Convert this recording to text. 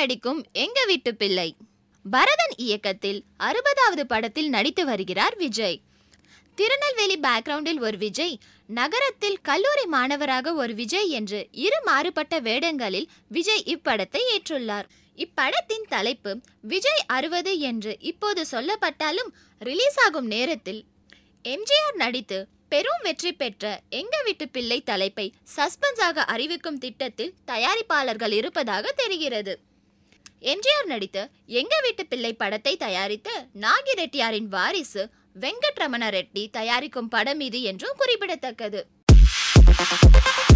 நடிக்கும் எங்க வீட்டு பிள்ளை பரதன் இயக்கத்தில் அறுபதாவது படத்தில் நடித்து வருகிறார் விஜய் திருநெல்வேலி பேக்ரவுண்டில் ஒரு விஜய் நகரத்தில் கல்லூரி மாணவராக ஒரு விஜய் என்று இரு மாறுபட்ட வேடங்களில் விஜய் இப்படத்தை ஏற்றுள்ளார் இப்படத்தின் தலைப்பு விஜய் அறுபது என்று இப்போது சொல்லப்பட்டாலும் ரிலீஸ் ஆகும் நேரத்தில் எம்ஜிஆர் நடித்து பெரும் வெற்றி பெற்ற எங்க வீட்டு பிள்ளை தலைப்பை சஸ்பென்ஸாக அறிவிக்கும் திட்டத்தில் தயாரிப்பாளர்கள் இருப்பதாக தெரிகிறது எம்ஜிஆர் நடித்த எங்க வீட்டு பிள்ளை படத்தை தயாரித்த நாகி ரெட்டியாரின் வாரிசு வெங்கட்ரமண ரெட்டி தயாரிக்கும் படம் இது என்றும் குறிப்பிடத்தக்கது